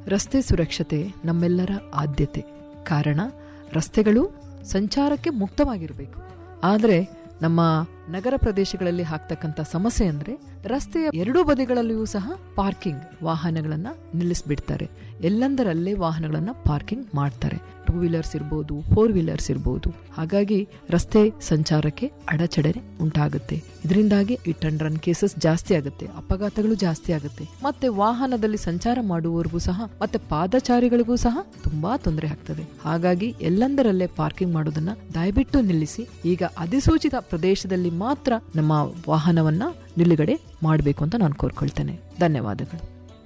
ರಸ್ತೆ ಸುರಕ್ಷತೆ ನಮ್ಮೆಲ್ಲರ ಆದ್ಯತೆ ಕಾರಣ ರಸ್ತೆಗಳು ಸಂಚಾರಕ್ಕೆ ಮುಕ್ತವಾಗಿರಬೇಕು ಆದರೆ ನಮ್ಮ ನಗರ ಪ್ರದೇಶಗಳಲ್ಲಿ ಆಗ್ತಕ್ಕಂಥ ಸಮಸ್ಯೆ ಅಂದ್ರೆ ರಸ್ತೆಯ ಎರಡೂ ಬದಿಗಳಲ್ಲಿಯೂ ಸಹ ಪಾರ್ಕಿಂಗ್ ವಾಹನಗಳನ್ನ ನಿಲ್ಲಿಸ್ಬಿಡ್ತಾರೆ ಎಲ್ಲಂದರಲ್ಲೇ ವಾಹನಗಳನ್ನ ಪಾರ್ಕಿಂಗ್ ಮಾಡ್ತಾರೆ ಟೂ ವೀಲರ್ಸ್ ಇರ್ಬೋದು ಫೋರ್ ವೀಲರ್ಸ್ ಇರ್ಬೋದು ಹಾಗಾಗಿ ರಸ್ತೆ ಸಂಚಾರಕ್ಕೆ ಅಡಚಣೆ ಉಂಟಾಗುತ್ತೆ ಇದರಿಂದಾಗಿ ಇಟ್ ಅಂಡ್ ರನ್ ಕೇಸಸ್ ಜಾಸ್ತಿ ಆಗುತ್ತೆ ಅಪಘಾತಗಳು ಜಾಸ್ತಿ ಆಗುತ್ತೆ ಮತ್ತೆ ವಾಹನದಲ್ಲಿ ಸಂಚಾರ ಮಾಡುವವರಿಗೂ ಸಹ ಮತ್ತೆ ಪಾದಚಾರಿಗಳಿಗೂ ಸಹ ತುಂಬಾ ತೊಂದರೆ ಆಗ್ತದೆ ಹಾಗಾಗಿ ಎಲ್ಲಂದರಲ್ಲೇ ಪಾರ್ಕಿಂಗ್ ಮಾಡೋದನ್ನ ದಯವಿಟ್ಟು ನಿಲ್ಲಿಸಿ ಈಗ ಅಧಿಸೂಚಿತ ಪ್ರದೇಶದಲ್ಲಿ ಮಾತ್ರ ನಮ್ಮ ವಾಹನವನ್ನ ನಿಲುಗಡೆ ಮಾಡಬೇಕು ಅಂತ ನಾನು ಕೋರ್ಕೊಳ್ತೇನೆ ಧನ್ಯವಾದಗಳು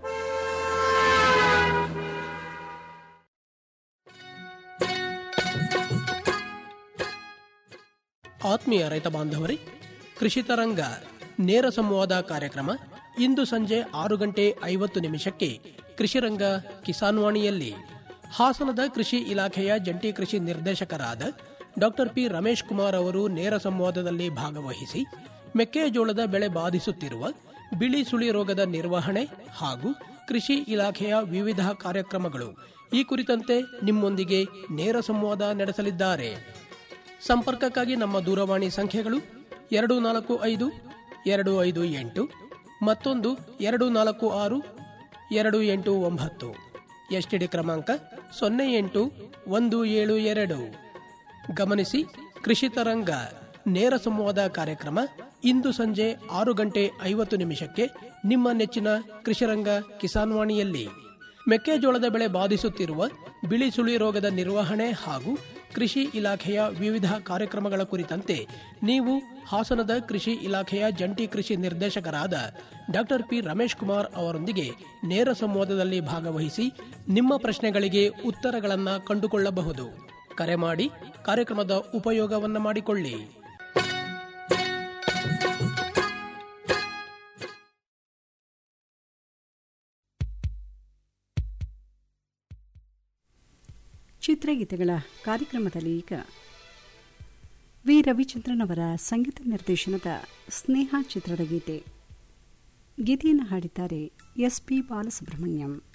ಆತ್ಮೀಯ ರೈತ ಬಾಂಧವರೇ ಕೃಷಿ ತರಂಗ ನೇರ ಸಂವಾದ ಕಾರ್ಯಕ್ರಮ ಇಂದು ಸಂಜೆ ಆರು ಗಂಟೆ ಐವತ್ತು ನಿಮಿಷಕ್ಕೆ ಕೃಷಿರಂಗ ಕಿಸಾನ್ವಾಣಿಯಲ್ಲಿ ಹಾಸನದ ಕೃಷಿ ಇಲಾಖೆಯ ಜಂಟಿ ಕೃಷಿ ನಿರ್ದೇಶಕರಾದ ಡಾಕ್ಟರ್ ಪಿ ರಮೇಶ್ ಕುಮಾರ್ ಅವರು ನೇರ ಸಂವಾದದಲ್ಲಿ ಭಾಗವಹಿಸಿ ಮೆಕ್ಕೆಜೋಳದ ಬೆಳೆ ಬಾಧಿಸುತ್ತಿರುವ ಬಿಳಿ ಸುಳಿ ರೋಗದ ನಿರ್ವಹಣೆ ಹಾಗೂ ಕೃಷಿ ಇಲಾಖೆಯ ವಿವಿಧ ಕಾರ್ಯಕ್ರಮಗಳು ಈ ಕುರಿತಂತೆ ನಿಮ್ಮೊಂದಿಗೆ ನೇರ ಸಂವಾದ ನಡೆಸಲಿದ್ದಾರೆ ಸಂಪರ್ಕಕ್ಕಾಗಿ ನಮ್ಮ ದೂರವಾಣಿ ಸಂಖ್ಯೆಗಳು ಎರಡು ನಾಲ್ಕು ಐದು ಎರಡು ಐದು ಎಂಟು ಮತ್ತೊಂದು ಎರಡು ನಾಲ್ಕು ಆರು ಎರಡು ಎಂಟು ಒಂಬತ್ತು ಎಸ್ಟಿಡಿ ಕ್ರಮಾಂಕ ಸೊನ್ನೆ ಎಂಟು ಒಂದು ಏಳು ಎರಡು ಗಮನಿಸಿ ಕೃಷಿ ತರಂಗ ನೇರ ಸಂವಾದ ಕಾರ್ಯಕ್ರಮ ಇಂದು ಸಂಜೆ ಆರು ಗಂಟೆ ಐವತ್ತು ನಿಮಿಷಕ್ಕೆ ನಿಮ್ಮ ನೆಚ್ಚಿನ ಕೃಷಿರಂಗ ಕಿಸಾನ್ವಾಣಿಯಲ್ಲಿ ಮೆಕ್ಕೆಜೋಳದ ಬೆಳೆ ಬಾಧಿಸುತ್ತಿರುವ ಬಿಳಿ ಸುಳಿ ರೋಗದ ನಿರ್ವಹಣೆ ಹಾಗೂ ಕೃಷಿ ಇಲಾಖೆಯ ವಿವಿಧ ಕಾರ್ಯಕ್ರಮಗಳ ಕುರಿತಂತೆ ನೀವು ಹಾಸನದ ಕೃಷಿ ಇಲಾಖೆಯ ಜಂಟಿ ಕೃಷಿ ನಿರ್ದೇಶಕರಾದ ಡಾಕ್ಟರ್ ಪಿ ರಮೇಶ್ ಕುಮಾರ್ ಅವರೊಂದಿಗೆ ನೇರ ಸಂವಾದದಲ್ಲಿ ಭಾಗವಹಿಸಿ ನಿಮ್ಮ ಪ್ರಶ್ನೆಗಳಿಗೆ ಉತ್ತರಗಳನ್ನು ಕಂಡುಕೊಳ್ಳಬಹುದು ಕರೆ ಮಾಡಿ ಕಾರ್ಯಕ್ರಮದ ಉಪಯೋಗವನ್ನ ಮಾಡಿಕೊಳ್ಳಿ ಚಿತ್ರಗೀತೆಗಳ ಕಾರ್ಯಕ್ರಮದಲ್ಲಿ ಈಗ ವಿ ರವಿಚಂದ್ರನ್ ಅವರ ಸಂಗೀತ ನಿರ್ದೇಶನದ ಸ್ನೇಹ ಚಿತ್ರದ ಗೀತೆ ಗೀತೆಯನ್ನು ಹಾಡಿದ್ದಾರೆ ಎಸ್ ಪಿ ಬಾಲಸುಬ್ರಹ್ಮಣ್ಯಂ